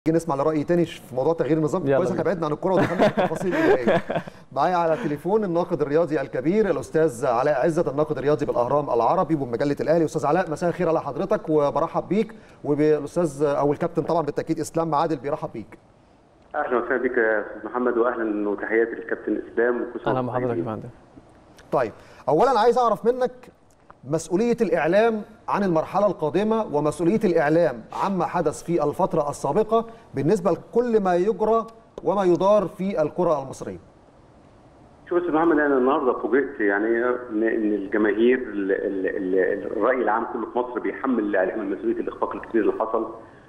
نسمع لراي تاني في موضوع تغيير النظام يلا كويس احنا بينا. بعدنا عن الكره ودخلنا في التفاصيل الإدارية. معايا على التليفون الناقد الرياضي الكبير الاستاذ علاء عزت الناقد الرياضي بالاهرام العربي وبمجله الاهلي استاذ علاء مساء الخير على حضرتك وبرحب بيك وبالاستاذ او الكابتن طبعا بالتاكيد اسلام عادل بيرحب بيك اهلا وسهلا بك يا استاذ محمد واهلا وتحياتي للكابتن اسلام وكل سنة اهلا وأنتم بحضرتك يا طيبين. فندم طيب اولا عايز اعرف منك مسؤوليه الاعلام عن المرحله القادمه ومسؤوليه الاعلام عما حدث في الفتره السابقه بالنسبه لكل ما يجرى وما يدار في الكره المصريه شوف يا استاذ محمد انا النهارده فوجئت يعني ان إن الجماهير ال- ال- ال- الراي العام كله في مصر بيحمل الاعلام من مسؤوليه الاخفاق الكبير اللي حصل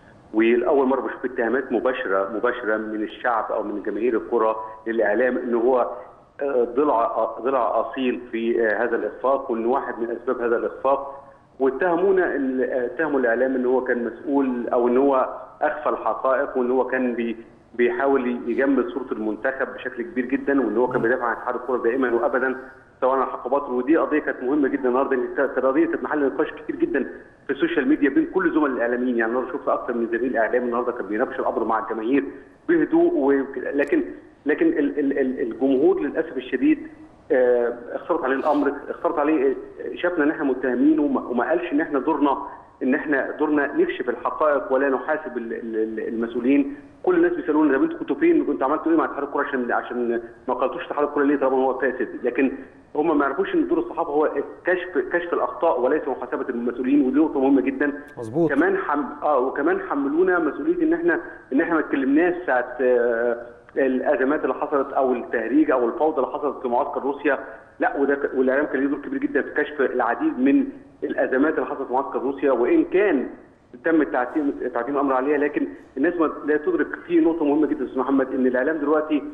والاول مره بشوف اتهامات مباشره مباشره من الشعب او من جماهير الكره للاعلام ان هو آه، ضلع ضلع اصيل في آه، هذا الاخفاق وان واحد من اسباب هذا الاخفاق واتهمونا ال- آه، اتهموا الاعلام ان هو كان مسؤول او ان هو اخفى الحقائق وان هو كان بي بيحاول يجمل صوره المنتخب بشكل كبير جدا وان هو كان بيدافع عن اتحاد الكره دائما وابدا سواء عن الحقبات ودي قضيه كانت مهمه جدا النهارده إن كانت قضيه كانت محل نقاش كتير جدا في السوشيال ميديا بين كل زملاء الاعلاميين يعني النهارده شفت اكثر من زميل اعلامي النهارده كان بيناقش الامر مع الجماهير بهدوء و... لكن لكن ال- ال- ال- الجمهور للاسف الشديد آه، اختلط عليه الامر اختلط عليه آه، شافنا ان احنا متهمين وما وما قالش ان احنا دورنا ان احنا دورنا نكشف الحقائق ولا نحاسب ال- ال- ال- المسؤولين كل الناس بيسالونا طب انتوا كنتوا فين كنتوا عملتوا ايه مع اتحاد الكره عشان عشان ما قالتوش اتحاد الكره ليه طالما هو فاسد لكن هم ما يعرفوش ان دور الصحافه هو كشف كشف الاخطاء وليس محاسبه المسؤولين ودي نقطه مهمه جدا مظبوط. كمان حم... اه وكمان حملونا مسؤوليه ان احنا ان احنا ما اتكلمناش ساعه آه، الازمات اللي حصلت او التهريج او الفوضى اللي حصلت في معسكر روسيا لا وده ك- والاعلام كان له دور كبير جدا في كشف العديد من الازمات اللي حصلت في معسكر روسيا وان كان تم تعتيم تعتيم الامر عليها لكن الناس ما لا تدرك في نقطه مهمه جدا استاذ محمد ان الاعلام دلوقتي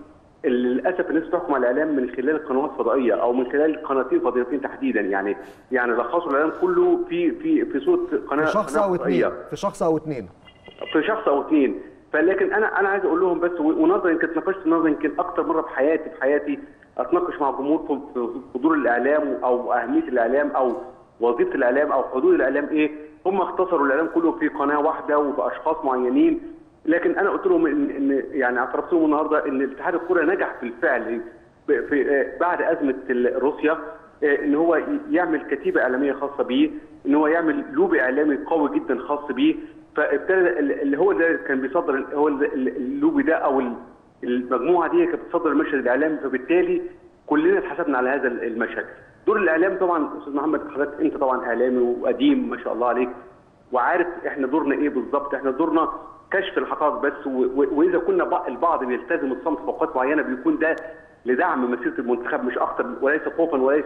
للاسف الناس بتحكم على الاعلام من خلال قنوات فضائيه او من خلال قناتين فضائيتين تحديدا يعني يعني لخصوا الاعلام كله في في في صوره قناه في شخص قناة او اثنين فضائية. في شخص او اثنين في شخص او اثنين فلكن انا انا عايز اقول لهم بس ونظرا يمكن اتناقشت النهارده يمكن اكتر مره في حياتي في حياتي اتناقش مع الجمهور في- في في دور الاعلام او اهميه الاعلام او وظيفه الاعلام او حدود الاعلام ايه هم اختصروا الاعلام كله في قناه واحده وفي اشخاص معينين لكن انا قلت لهم ان, إن يعني اعترفت لهم النهارده ان اتحاد الكره نجح بالفعل ب- في آه، بعد ازمه ال- روسيا آه، ان هو ي- يعمل كتيبه اعلاميه خاصه بيه ان هو يعمل لوبي اعلامي قوي جدا خاص بيه فابتدى ال- اللي هو ده كان بيصدر ال- هو ال- ال- اللوبي ده او ال- المجموعه دي كانت بتصدر المشهد الاعلامي فبالتالي كلنا اتحسبنا على هذا المشهد دور الاعلام طبعا استاذ محمد حضرتك انت طبعا اعلامي وقديم ما شاء الله عليك وعارف احنا دورنا ايه بالظبط احنا دورنا كشف الحقائق بس و- و- واذا كنا بع- البعض بيلتزم الصمت في اوقات معينه بيكون ده لدعم مسيره المنتخب مش اكتر وليس خوفا وليس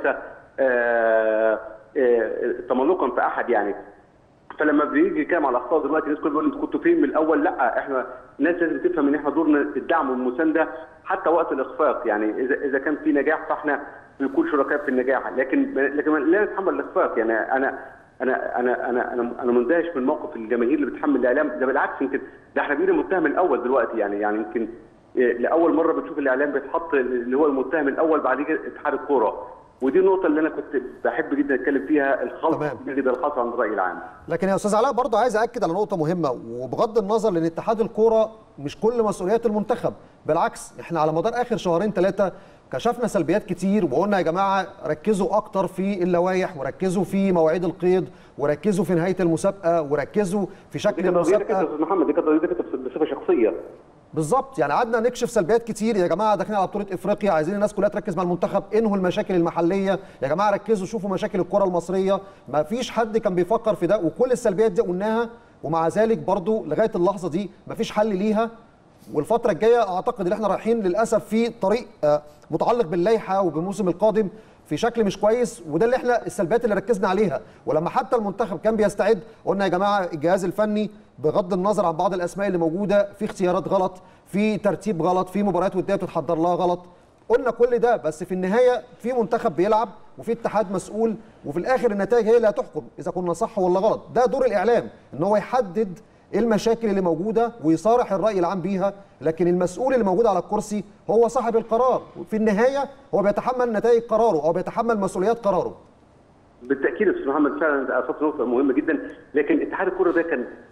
آه، آه، تملقا في احد يعني فلما بيجي يتكلم على الاخطاء دلوقتي الناس كلها بتقول انتوا كنتوا فين من الاول لا احنا الناس لازم تفهم ان احنا دورنا الدعم والمسانده حتى وقت الاخفاق يعني اذا اذا كان في نجاح فاحنا بنكون شركاء في النجاح لكن لكن لا نتحمل الاخفاق يعني انا انا انا انا انا انا مندهش من موقف الجماهير اللي بتحمل الاعلام ده بالعكس يمكن ده احنا بقينا المتهم الاول دلوقتي يعني يعني يمكن إيه، لاول مره بتشوف الاعلام بيتحط اللي هو المتهم الاول بعد كده اتحاد الكوره ودي النقطه اللي انا كنت بحب جدا اتكلم فيها الخلط تمام. الكبير جدا الخاص عن الراي العام لكن يا استاذ علاء برضه عايز اكد على نقطه مهمه وبغض النظر لان اتحاد الكوره مش كل مسؤوليات المنتخب بالعكس احنا على مدار اخر شهرين ثلاثه كشفنا سلبيات كتير وقلنا يا جماعه ركزوا اكتر في اللوائح وركزوا في مواعيد القيد وركزوا في نهايه المسابقه وركزوا في دي شكل كانت قضيتك انت يا المسابقه استاذ محمد دي كانت قضيتك انت بصفه شخصيه بالظبط يعني قعدنا نكشف سلبيات كتير يا جماعه داخلين على بطوله افريقيا عايزين الناس كلها تركز مع المنتخب انهوا المشاكل المحليه يا جماعه ركزوا شوفوا مشاكل الكره المصريه ما فيش حد كان بيفكر في ده وكل السلبيات دي قلناها ومع ذلك برضو لغايه اللحظه دي ما فيش حل ليها والفتره الجايه اعتقد ان احنا رايحين للاسف في طريق آه، متعلق باللائحه وبالموسم القادم في شكل مش كويس وده اللي احنا السلبيات اللي ركزنا عليها ولما حتى المنتخب كان بيستعد قلنا يا جماعه الجهاز الفني بغض النظر عن بعض الاسماء اللي موجوده في اختيارات غلط في ترتيب غلط في مباريات وديه بتتحضر لها غلط قلنا كل ده بس في النهايه في منتخب بيلعب وفي اتحاد مسؤول وفي الاخر النتائج هي اللي هتحكم اذا كنا صح ولا غلط ده دور الاعلام ان هو يحدد ايه المشاكل اللي موجوده ويصارح الراي العام بيها لكن المسؤول اللي موجود على الكرسي هو صاحب القرار وفي النهايه هو بيتحمل نتائج قراره او بيتحمل مسؤوليات قراره بالتاكيد يا استاذ محمد فعلا انت اثرت نقطه مهمه جدا لكن اتحاد الكره ده كان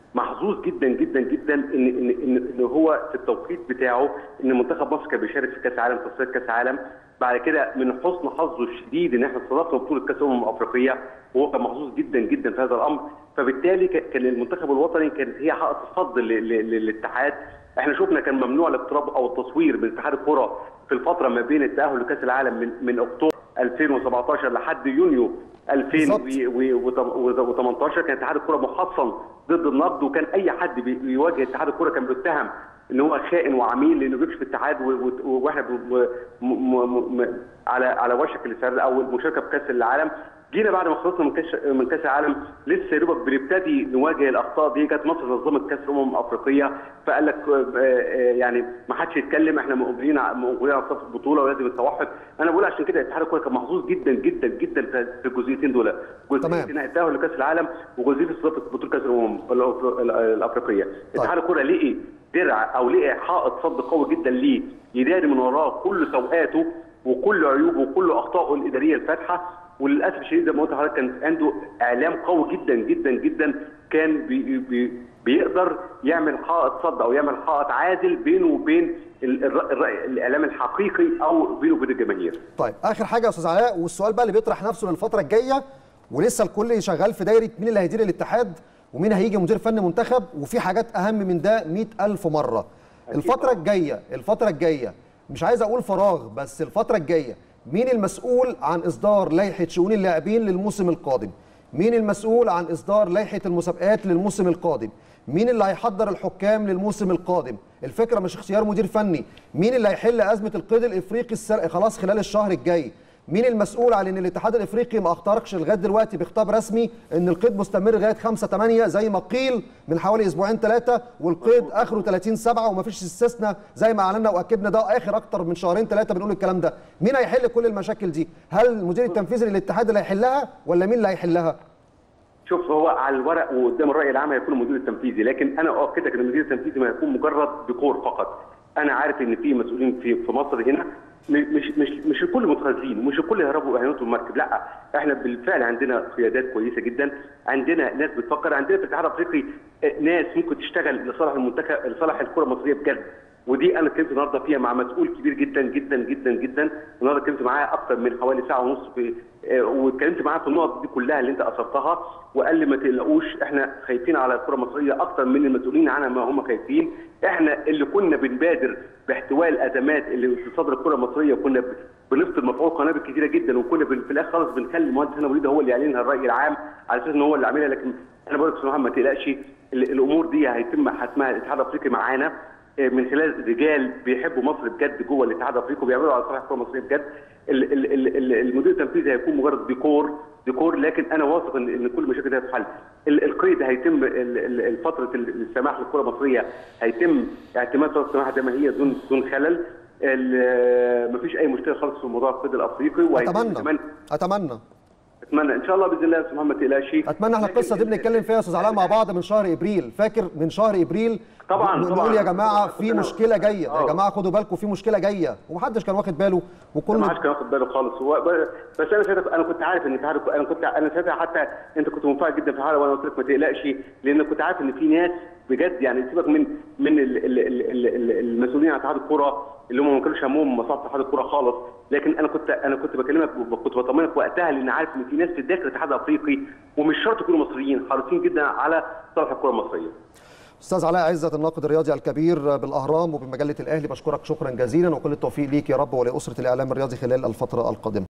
محظوظ جدا جدا جدا ان ان ان, إن هو في التوقيت بتاعه ان منتخب مصر كان بيشارك في كاس عالم تصفيات كاس عالم بعد كده من حسن حظه الشديد ان احنا استضفنا بطوله كاس امم افريقيه وهو كان محظوظ جدا جدا في هذا الامر فبالتالي كان المنتخب الوطني كانت هي حائط الصد للاتحاد احنا شفنا كان ممنوع الاقتراب او التصوير من اتحاد الكره في الفتره ما بين التاهل لكاس العالم من من اكتوبر 2017 لحد يونيو 2018 كان اتحاد الكره محصن ضد النقد وكان اي حد بيواجه اتحاد الكره كان بيتهم ان هو خائن وعميل لانه بيكشف الاتحاد واحنا على على وشك الاستعداد او المشاركه في كاس العالم جينا بعد ما خلصنا من كاس من كاس العالم لسه يا دوبك بنبتدي نواجه الاخطاء دي كانت مصر نظمت كاس الامم الافريقيه فقال لك يعني ما حدش يتكلم احنا مقبلين مقبلين على صف البطوله ولازم التوحد انا بقول عشان كده اتحاد الكوره كان محظوظ جدا جدا جدا في الجزئيتين دول جزئيه التاهل لكاس العالم وجزئيه استضافه بطوله كاس الامم الافريقيه اتحاد الكوره لقي درع او لقي حائط صد قوي جدا ليه يداري من وراه كل سوءاته وكل عيوبه وكل اخطائه الاداريه الفاتحه وللاسف الشديد زي ما قلت لحضرتك كان عنده اعلام قوي جدا جدا جدا كان بي بي بيقدر يعمل حائط صد او يعمل حائط عازل بينه وبين الاعلام الحقيقي او بينه وبين الجماهير. طيب اخر حاجه يا استاذ علاء والسؤال بقى اللي بيطرح نفسه للفتره الجايه ولسه الكل شغال في دايره مين اللي هيدير الاتحاد ومين هيجي مدير فني منتخب وفي حاجات اهم من ده 100000 مره. الفتره الجايه الفتره الجايه مش عايز اقول فراغ بس الفتره الجايه مين المسؤول عن اصدار لائحه شؤون اللاعبين للموسم القادم مين المسؤول عن اصدار لائحه المسابقات للموسم القادم مين اللي هيحضر الحكام للموسم القادم الفكره مش اختيار مدير فني مين اللي هيحل ازمه القيد الافريقي السر... خلاص خلال الشهر الجاي مين المسؤول عن ان الاتحاد الافريقي ما اخترقش لغايه دلوقتي بخطاب رسمي ان القيد مستمر لغايه 5 8 زي ما قيل من حوالي اسبوعين ثلاثه والقيد اخره 30 7 ومفيش استثناء زي ما اعلنا واكدنا ده اخر اكتر من شهرين ثلاثه بنقول الكلام ده مين هيحل كل المشاكل دي هل المدير التنفيذي للاتحاد اللي هيحلها ولا مين اللي هيحلها شوف هو على الورق وقدام الراي العام هيكون المدير التنفيذي لكن انا اؤكدك ان المدير التنفيذي ما يكون مجرد ديكور فقط انا عارف ان في مسؤولين في في مصر هنا مش مش مش الكل متخاذلين ومش الكل يهربوا اهانته المركب لا احنا بالفعل عندنا قيادات كويسه جدا عندنا ناس بتفكر عندنا في الاتحاد الافريقي ناس ممكن تشتغل لصالح المنتخب لصالح الكره المصريه بجد ودي انا اتكلمت النهارده فيها مع مسؤول كبير جدا جدا جدا جدا النهارده اتكلمت معاه اكثر من حوالي ساعه ونص في واتكلمت معاه في النقط دي كلها اللي انت اثرتها وقال لي ما تقلقوش احنا خايفين على الكره المصريه اكثر من المسؤولين عنها ما هم خايفين احنا اللي كنا بنبادر باحتواء الازمات اللي في صدر الكره المصريه وكنا بنفصل مفعول قنابل كثيره جدا وكنا في الاخر خالص بنخلي المهندس هنا وليد هو اللي يعلنها الراي العام على اساس ان هو اللي عاملها لكن انا بقول لك ما تقلقش الامور دي هيتم حسمها الاتحاد الافريقي معانا من خلال رجال بيحبوا مصر بجد جوه الاتحاد الافريقي وبيعملوا على صالح الكره المصريه بجد المدير التنفيذي هيكون مجرد ديكور ديكور لكن انا واثق ان ان كل المشاكل دي هتتحل القيد هيتم فتره السماح للكره المصريه هيتم اعتماد فتره السماح زي ما هي دون دون خلل مفيش اي مشكله خالص في موضوع القيد الافريقي اتمنى كمان اتمنى اتمنى ان شاء الله باذن الله يا استاذ محمد ما تقلقش اتمنى احنا القصه دي بنتكلم فيها يا استاذ علاء مع بعض من شهر ابريل فاكر من شهر ابريل طبعا نقول طبعا يا جماعه في مشكله جايه يا جماعه خدوا بالكم في مشكله جايه ومحدش كان واخد باله وكل ما حدش كان واخد باله خالص هو بس انا ساعتها انا كنت عارف ان اتحاد انا كنت انا ساعتها حتى انت كنت منفعل جدا في الحلقه وانا قلت لك ما تقلقش لان كنت عارف ان في ناس بجد يعني سيبك من من المسؤولين عن اتحاد الكوره اللي هم ما كانوش همهم مصلحه اتحاد الكوره خالص لكن انا كنت انا كنت بكلمك كنت بطمنك وقتها لان عارف ان في ناس في داخل الاتحاد الافريقي ومش شرط يكونوا مصريين حريصين جدا على صالح الكره المصريه. استاذ علاء عزت الناقد الرياضي الكبير بالاهرام وبمجله الاهلي بشكرك شكرا جزيلا وكل التوفيق ليك يا رب ولاسره الاعلام الرياضي خلال الفتره القادمه.